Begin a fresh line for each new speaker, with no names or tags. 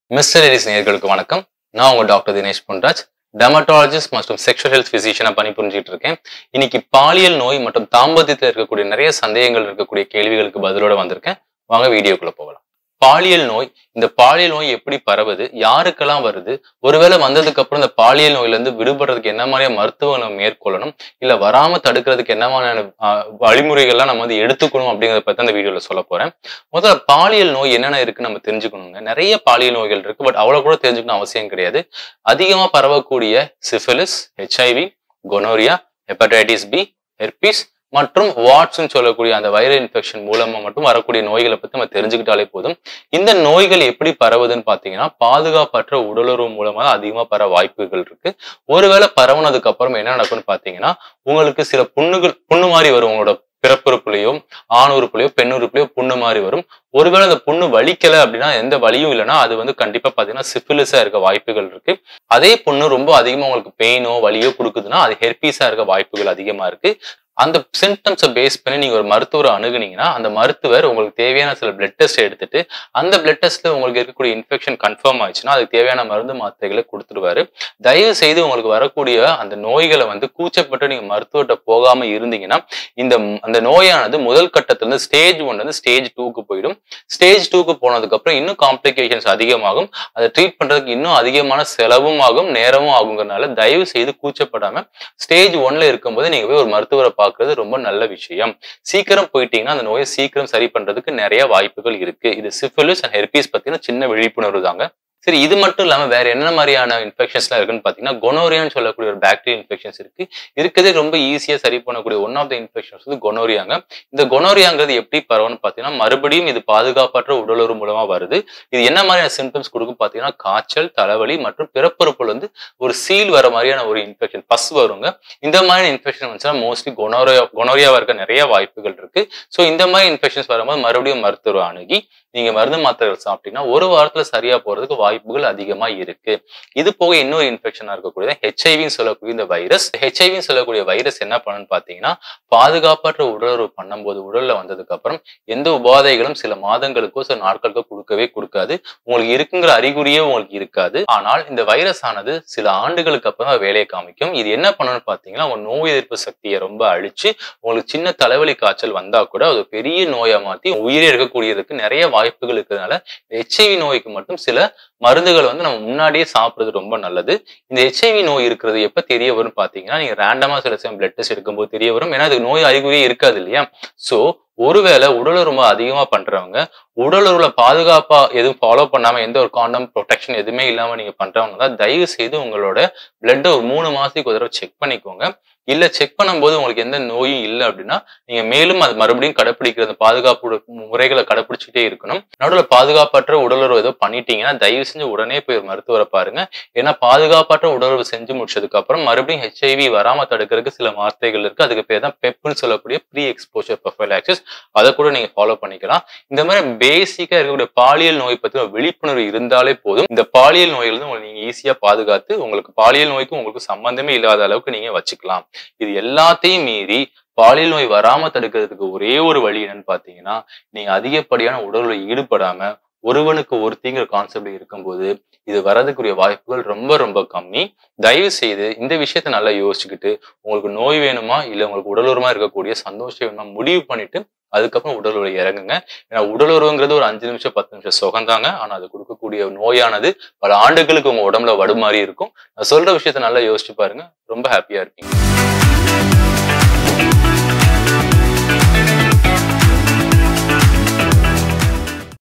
mister ladies நேயர்களுக்கு வணக்கம் நான் உங்க டாக்டர் தினேஷ் பொன்ராஜ் டெமட்டாலஜிஸ்ட் மற்றும் செக்ஷுவல் ஹெல்த் பிசிஷியனா பணிபுரிஞ்சிட்டு இருக்கேன் இன்னைக்கு பாலியல் நோய் மற்றும் தாம்பத்தியத்தில் இருக்கக்கூடிய நிறைய சந்தேகங்கள் இருக்கக்கூடிய கேள்விகளுக்கு பதிலோட வந்திருக்கேன் வாங்க வீடியோக்குள்ள போகலாம் பாலியல் நோய் இந்த பாலியல் நோய் எப்படி பரவுது யாருக்கெல்லாம் வருது ஒருவேளை வந்ததுக்கு அப்புறம் இந்த பாலியல் நோயில இருந்து விடுபடுறதுக்கு என்ன மாதிரியான மருத்துவம் நம்ம மேற்கொள்ளணும் இல்ல வராம தடுக்கிறதுக்கு என்ன மாதிரியான ஆஹ், வழிமுறைகள்லாம் நம்ம வந்து எடுத்துக்கணும் அப்படிங்கறத பத்தி அந்த வீடியோல சொல்ல போறேன் முதல்ல பாலியல் நோய் என்னென்ன இருக்கு நம்ம தெரிஞ்சுக்கணுங்க நிறைய பாலியல் நோய்கள் இருக்கு பட் அவ்வளவு கூட தெரிஞ்சுக்கணும் அவசியம் கிடையாது அதிகமா பரவக்கூடிய syphilis HIV gonorrhoea hepatitis B herpes மற்றும் வாட்ஸ்ன்னு சொல்லக்கூடிய அந்த வைரல் இன்ஃபெக்ஷன் மூலமா மட்டும் வரக்கூடிய நோய்களை பத்தி நம்ம தெரிஞ்சுக்கிட்டாலே போதும் இந்த நோய்கள் எப்படி பரவுதுன்னு பாத்தீங்கன்னா பாதுகாப்பற்ற உடலுறவு மூலமா தான் அதிகமா பரவ வாய்ப்புகள் இருக்கு ஒருவேளை பரவுனதுக்கு அப்புறம் என்ன நடக்கும்னு பாத்தீங்கன்னா உங்களுக்கு சில புண்ணுகள் புண்ணு மாதிரி வரும் உங்களோட பிறப்புறுப்புலையோ ஆண் உறுப்புலையோ பெண் உறுப்புலையோ புண்ணு மாதிரி வரும் ஒருவேளை அந்த புண்ணு வலிக்கல அப்படின்னா எந்த வலியும் இல்லைன்னா அது வந்து கண்டிப்பா பாத்தீங்கன்னா சிஃபிலிஸா இருக்க வாய்ப்புகள் இருக்கு அதே புண்ணு ரொம்ப அதிகமா உங்களுக்கு பெயினோ வலியோ கொடுக்குதுன்னா அது ஹெர்பீஸா இருக்க வாய்ப்புகள் அதிகமா இருக்கு அந்த சிம்டம்ஸை பேஸ் பண்ணி நீங்க ஒரு மருத்துவரை அணுகுனீங்கன்னா அந்த மருத்துவர் உங்களுக்கு தேவையான சில பிளட் டெஸ்ட் எடுத்துட்டு அந்த பிளட் டெஸ்ட்ல உங்களுக்கு இருக்கக்கூடிய இன்ஃபெக்ஷன் கன்ஃபார்ம் ஆயிடுச்சுன்னா அதுக்கு தேவையான மருந்து மாத்திரைகளை கொடுத்துருவாரு தயவு செய்து உங்களுக்கு வரக்கூடிய அந்த நோய்களை வந்து கூச்சப்பட்டு நீங்க மருத்துவர்கிட்ட போகாம இருந்தீங்கன்னா இந்த அந்த நோயானது முதல் கட்டத்துல இருந்து ஸ்டேஜ் ஒன்ல இருந்து ஸ்டேஜ் டூக்கு போயிடும் ஸ்டேஜ் டூக்கு போனதுக்கு அப்புறம் இன்னும் காம்ப்ளிகேஷன்ஸ் அதிகமாகும் அதை ட்ரீட் பண்றதுக்கு இன்னும் அதிகமான செலவும் ஆகும் நேரமும் ஆகுங்கிறதுனால தயவு செய்து கூச்சப்படாம ஸ்டேஜ் ஒன்ல இருக்கும்போது நீங்க போய் ஒரு மருத்துவரை பார்க்கறது ரொம்ப நல்ல விஷயம் சீக்கிரம் போயிட்டீங்கன்னா அந்த நோயை சீக்கிரம் சரி பண்றதுக்கு நிறைய வாய்ப்புகள் இருக்கு இது சிஃபிலிஸ் அண்ட் ஹெர்பீஸ் பத்தின சின்ன விழிப்புணர்வு தாங்க சரி இது மட்டும் இல்லாம வேற என்ன மாதிரியான இன்ஃபெக்ஷன்ஸ்லாம் இருக்குன்னு பாத்தீங்கன்னா கொனோரியான்னு சொல்லக்கூடிய ஒரு பாக்டீரியல் இன்ஃபெக்ஷன்ஸ் இருக்கு இருக்கிறதே ரொம்ப ஈஸியா சரி பண்ணக்கூடிய ஒன் ஆஃப் த இன்ஃபெக்ஷன்ஸ் வந்து கொனோரியாங்க இந்த கொனோரியாங்கிறது எப்படி பரவும்னு பாத்தீங்கன்னா மறுபடியும் இது பாதுகாப்பற்ற உடலுறவு மூலமா வருது இது என்ன மாதிரியான சிம்டம்ஸ் கொடுக்கும் பாத்தீங்கன்னா காய்ச்சல் தலைவலி மற்றும் பிறப்புறுப்புல வந்து ஒரு சீல் வர மாதிரியான ஒரு இன்ஃபெக்ஷன் பஸ் வருங்க இந்த மாதிரி இன்ஃபெக்ஷன் வந்துச்சுன்னா மோஸ்ட்லி கொனோரியா கொனோரியாவா இருக்க நிறைய வாய்ப்புகள் இருக்கு ஸோ இந்த மாதிரி இன்ஃபெக்ஷன்ஸ் வரும்போது மறுபடியும் மருத்துவர் அணுகி நீங்க மருந்து மாத்திரைகள் சாப்பிட்டீங்கன்னா ஒரு வாரத்துல சரியா போறதுக்கு வாய்ப்புகள் அதிகமா இருக்கு இது போக இன்னொரு இன்ஃபெக்ஷனா இருக்கக்கூடிய ஹெச்ஐவின்னு சொல்லக்கூடிய இந்த வைரஸ் ஹெச்ஐவின்னு சொல்லக்கூடிய வைரஸ் என்ன பண்ணுன்னு பாத்தீங்கன்னா பாதுகாப்பற்ற உடலுறவு பண்ணும்போது உடல்ல வந்ததுக்கு அப்புறம் எந்த உபாதைகளும் சில மாதங்களுக்கோ சில நாட்களுக்கோ கொடுக்கவே கொடுக்காது உங்களுக்கு இருக்குங்கிற அறிகுறியே உங்களுக்கு இருக்காது ஆனால் இந்த வைரஸ் ஆனது சில ஆண்டுகளுக்கு அப்புறம் தான் வேலையை காமிக்கும் இது என்ன பண்ணணும்னு பாத்தீங்கன்னா உங்க நோய் எதிர்ப்பு சக்தியை ரொம்ப அழிச்சு உங்களுக்கு சின்ன தலைவலி காய்ச்சல் வந்தா கூட அது பெரிய நோயா மாத்தி உயிரே இருக்கக்கூடியதுக்கு நிறைய வாய்ப்புகள் இருக்கிறதுனால ஹெச்ஐவி நோய்க்கு மட்டும் சில மருந்துகள் வந்து நம்ம முன்னாடியே சாப்பிடுறது ரொம்ப நல்லது இந்த ஹெச்ஐவி நோய் இருக்கிறது எப்ப தெரிய வரும் பாத்தீங்கன்னா நீங்க ரேண்டமா சில சமயம் பிளட் டெஸ்ட் எடுக்கும்போது தெரிய வரும் ஏன்னா அது நோய் அறிகுறியே இருக்காது இல்லையா சோ ஒருவேளை உடலுறவு அதிகமா பண்றவங்க உடலுறவுல பாதுகாப்பா எதுவும் ஃபாலோ பண்ணாம எந்த ஒரு காண்டம் ப்ரொடெக்ஷன் எதுவுமே இல்லாம நீங்க பண்றவங்க தான் தயவு செய்து உங்களோட பிளட்டை ஒரு மூணு மாசத்துக்கு ஒரு தடவை செக் பண்ணிக்கோங்க இல்ல செக் பண்ணும்போது உங்களுக்கு எந்த நோயும் இல்லை அப்படின்னா நீங்க மேலும் அது மறுபடியும் கடைப்பிடிக்கிற அந்த பாதுகாப்பு முறைகளை கடைப்பிடிச்சுட்டே இருக்கணும் நடுவில் பாதுகாப்பற்ற உடலுறவு ஏதோ பண்ணிட்டீங்கன்னா தயவு செஞ்சு உடனே போய் ஒரு மருத்துவரை பாருங்க ஏன்னா பாதுகாப்பற்ற உடலுறவு செஞ்சு முடிச்சதுக்கு அப்புறம் மறுபடியும் ஹெச்ஐவி வராம தடுக்கிறதுக்கு சில வார்த்தைகள் இருக்கு அதுக்கு பேர் தான் பெப்னு சொல்லக்கூடிய ப்ரீ எக்ஸ்போஷர் ப்ரொஃபைலாக்சிஸ் அதை கூட நீங்க ஃபாலோ பண்ணிக்கலாம் இந்த மாதிரி பேசிக்கா இருக்கக்கூடிய பாலியல் நோய் பத்தி ஒரு விழிப்புணர்வு இருந்தாலே போதும் இந்த பாலியல் நோயில இருந்து உங்களை நீங்க ஈஸியா பாதுகாத்து உங்களுக்கு பாலியல் நோய்க்கும் உங்களுக்கு சம்பந்தமே இல்லாத அளவுக்கு நீங்க வச்சுக்கலாம் இது எல்லாத்தையும் மீறி பாலியல் நோய் வராம தடுக்கிறதுக்கு ஒரே ஒரு வழி என்னன்னு பாத்தீங்கன்னா நீங்க அதிகப்படியான உடல்ல ஈடுபடாம ஒருவனுக்கு ஒருத்திங்கிற கான்செப்ட் இருக்கும்போது இது வரதுக்குரிய வாய்ப்புகள் ரொம்ப ரொம்ப கம்மி தயவு செய்து இந்த விஷயத்த நல்லா யோசிச்சுக்கிட்டு உங்களுக்கு நோய் வேணுமா இல்ல உங்களுக்கு உடலுறமா இருக்கக்கூடிய சந்தோஷம் வேணுமா முடிவு பண்ணிட்டு அதுக்கப்புறம் உடலுறவு இறங்குங்க ஏன்னா உடலுறவுங்கிறது ஒரு அஞ்சு நிமிஷம் பத்து நிமிஷம் சுகந்தாங்க ஆனா அது கொடுக்கக்கூடிய நோயானது பல ஆண்டுகளுக்கு உங்க உடம்புல வடுமாறி இருக்கும் நான் சொல்ற விஷயத்த நல்லா யோசிச்சு பாருங்க ரொம்ப ஹாப்பியா இருப்பீங்க